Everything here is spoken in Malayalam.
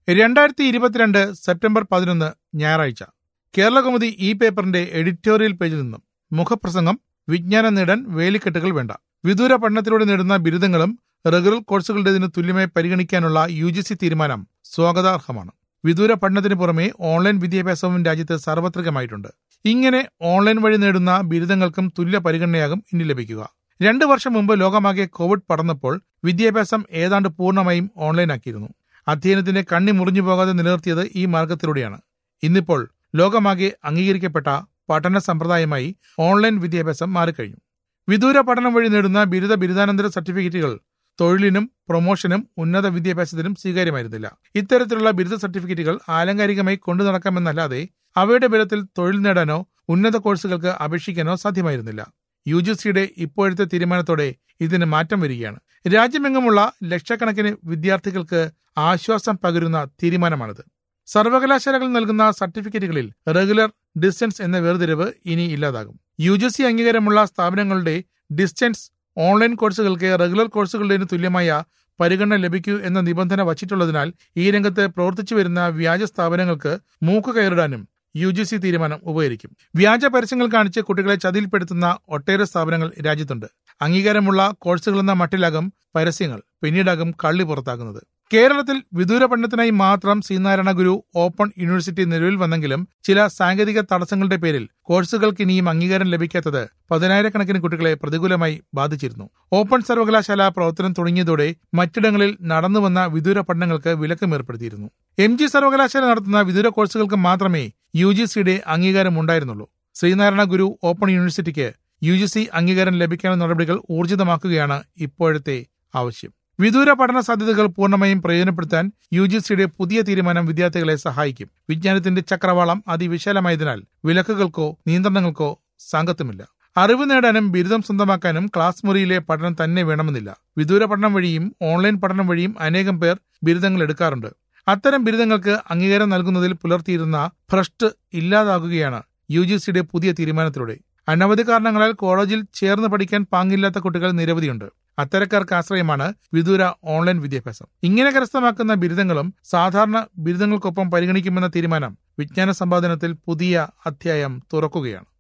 രണ്ടായിരത്തി ഇരുപത്തിരണ്ട് സെപ്റ്റംബർ പതിനൊന്ന് ഞായറാഴ്ച കേരളകൗമുദി ഈ പേപ്പറിന്റെ എഡിറ്റോറിയൽ പേജിൽ നിന്നും മുഖപ്രസംഗം വിജ്ഞാനം നേടാൻ വേലിക്കെട്ടുകൾ വേണ്ട വിദൂര പഠനത്തിലൂടെ നേടുന്ന ബിരുദങ്ങളും റെഗുലർ കോഴ്സുകളുടേതിന് തുല്യമായി പരിഗണിക്കാനുള്ള യു ജി സി തീരുമാനം സ്വാഗതാർഹമാണ് വിദൂര പഠനത്തിന് പുറമെ ഓൺലൈൻ വിദ്യാഭ്യാസവും രാജ്യത്ത് സാർവത്രികമായിട്ടുണ്ട് ഇങ്ങനെ ഓൺലൈൻ വഴി നേടുന്ന ബിരുദങ്ങൾക്കും തുല്യ പരിഗണനയാകും ഇനി ലഭിക്കുക രണ്ടു വർഷം മുമ്പ് ലോകമാകെ കോവിഡ് പടർന്നപ്പോൾ വിദ്യാഭ്യാസം ഏതാണ്ട് പൂർണ്ണമായും ഓൺലൈനാക്കിയിരുന്നു അധ്യയനത്തിന്റെ കണ്ണി മുറിഞ്ഞു പോകാതെ നിലനിർത്തിയത് ഈ മാർഗത്തിലൂടെയാണ് ഇന്നിപ്പോൾ ലോകമാകെ അംഗീകരിക്കപ്പെട്ട പഠന സമ്പ്രദായമായി ഓൺലൈൻ വിദ്യാഭ്യാസം മാറിക്കഴിഞ്ഞു വിദൂര പഠനം വഴി നേടുന്ന ബിരുദ ബിരുദാനന്തര സർട്ടിഫിക്കറ്റുകൾ തൊഴിലിനും പ്രൊമോഷനും ഉന്നത വിദ്യാഭ്യാസത്തിനും സ്വീകാര്യമായിരുന്നില്ല ഇത്തരത്തിലുള്ള ബിരുദ സർട്ടിഫിക്കറ്റുകൾ ആലങ്കാരികമായി കൊണ്ടു നടക്കാമെന്നല്ലാതെ അവയുടെ ബലത്തിൽ തൊഴിൽ നേടാനോ ഉന്നത കോഴ്സുകൾക്ക് അപേക്ഷിക്കാനോ സാധ്യമായിരുന്നില്ല യു ജി സിയുടെ ഇപ്പോഴത്തെ തീരുമാനത്തോടെ ഇതിന് മാറ്റം വരികയാണ് രാജ്യമെങ്ങുമുള്ള ലക്ഷക്കണക്കിന് വിദ്യാർത്ഥികൾക്ക് ആശ്വാസം പകരുന്ന തീരുമാനമാണിത് സർവകലാശാലകൾ നൽകുന്ന സർട്ടിഫിക്കറ്റുകളിൽ റെഗുലർ ഡിസ്റ്റൻസ് എന്ന വേർതിരിവ് ഇനി ഇല്ലാതാകും യു ജി സി അംഗീകാരമുള്ള സ്ഥാപനങ്ങളുടെ ഡിസ്റ്റൻസ് ഓൺലൈൻ കോഴ്സുകൾക്ക് റെഗുലർ കോഴ്സുകളുടെ തുല്യമായ പരിഗണന ലഭിക്കൂ എന്ന നിബന്ധന വച്ചിട്ടുള്ളതിനാൽ ഈ രംഗത്ത് പ്രവർത്തിച്ചു വരുന്ന വ്യാജ സ്ഥാപനങ്ങൾക്ക് മൂക്ക് കയറിടാനും യു ജി സി തീരുമാനം ഉപകരിക്കും വ്യാജ പരസ്യങ്ങൾ കാണിച്ച് കുട്ടികളെ ചതിയിൽപ്പെടുത്തുന്ന ഒട്ടേറെ സ്ഥാപനങ്ങൾ രാജ്യത്തുണ്ട് അംഗീകാരമുള്ള കോഴ്സുകളെന്ന മട്ടിലാകും പരസ്യങ്ങൾ പിന്നീടാകും കള്ളി പുറത്താക്കുന്നത് കേരളത്തിൽ വിദൂര പഠനത്തിനായി മാത്രം ശ്രീനാരായണ ഗുരു ഓപ്പൺ യൂണിവേഴ്സിറ്റി നിലവിൽ വന്നെങ്കിലും ചില സാങ്കേതിക തടസ്സങ്ങളുടെ പേരിൽ കോഴ്സുകൾക്ക് ഇനിയും അംഗീകാരം ലഭിക്കാത്തത് പതിനായിരക്കണക്കിന് കുട്ടികളെ പ്രതികൂലമായി ബാധിച്ചിരുന്നു ഓപ്പൺ സർവകലാശാല പ്രവർത്തനം തുടങ്ങിയതോടെ മറ്റിടങ്ങളിൽ നടന്നുവന്ന വിദൂര പഠനങ്ങൾക്ക് വിലക്കും ഏർപ്പെടുത്തിയിരുന്നു എം ജി സർവകലാശാല നടത്തുന്ന വിദൂര കോഴ്സുകൾക്ക് മാത്രമേ യു ജി സിയുടെ അംഗീകാരം ഉണ്ടായിരുന്നുള്ളൂ ശ്രീനാരായണ ഗുരു ഓപ്പൺ യൂണിവേഴ്സിറ്റിക്ക് യു ജി സി അംഗീകാരം ലഭിക്കാനുള്ള നടപടികൾ ഊർജിതമാക്കുകയാണ് ഇപ്പോഴത്തെ ആവശ്യം വിദൂര പഠന സാധ്യതകൾ പൂർണ്ണമായും പ്രയോജനപ്പെടുത്താൻ യു ജി സിയുടെ പുതിയ തീരുമാനം വിദ്യാർത്ഥികളെ സഹായിക്കും വിജ്ഞാനത്തിന്റെ ചക്രവാളം അതിവിശാലമായതിനാൽ വിലക്കുകൾക്കോ നിയന്ത്രണങ്ങൾക്കോ സാങ്കത്യമില്ല അറിവ് നേടാനും ബിരുദം സ്വന്തമാക്കാനും ക്ലാസ് മുറിയിലെ പഠനം തന്നെ വേണമെന്നില്ല വിദൂര പഠനം വഴിയും ഓൺലൈൻ പഠനം വഴിയും അനേകം പേർ ബിരുദങ്ങൾ എടുക്കാറുണ്ട് അത്തരം ബിരുദങ്ങൾക്ക് അംഗീകാരം നൽകുന്നതിൽ പുലർത്തിയിരുന്ന ഭ്രഷ്ട് ഇല്ലാതാകുകയാണ് യു ജി സിയുടെ പുതിയ തീരുമാനത്തിലൂടെ അനവധി കാരണങ്ങളാൽ കോളേജിൽ ചേർന്ന് പഠിക്കാൻ പാങ്ങില്ലാത്ത കുട്ടികൾ നിരവധിയുണ്ട് അത്തരക്കാർക്ക് ആശ്രയമാണ് വിദൂര ഓൺലൈൻ വിദ്യാഭ്യാസം ഇങ്ങനെ കരസ്ഥമാക്കുന്ന ബിരുദങ്ങളും സാധാരണ ബിരുദങ്ങൾക്കൊപ്പം പരിഗണിക്കുമെന്ന തീരുമാനം വിജ്ഞാന സമ്പാദനത്തിൽ പുതിയ അധ്യായം തുറക്കുകയാണ്